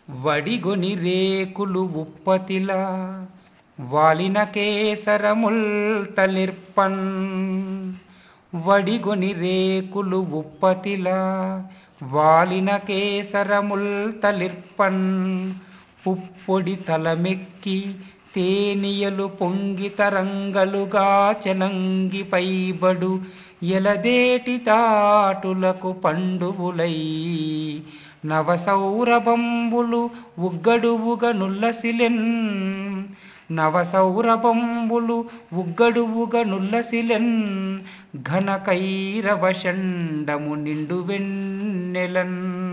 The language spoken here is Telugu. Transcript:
వడిగొని రేకులు ఉప్పతిలా వాలిన కేసరముల్ తలిర్పన్ వడిగొని రేకులు ఉప్పతిలా వాలిన కేసరముల్ తలిర్పన్ పుప్పొడి తలమెక్కి తేనియలు పొంగి తరంగలుగా చెనంగి పైబడు ఎలదేటి తాటులకు పండువులై నవసౌరభంబులు ఉగ్గడువుగ నుల్లసిలెన్ నవసౌరభంబులు ఉగ్గడువుగ నుల్లసిలెన్ ఘన కైరవ షండము నిండు వెన్నెలన్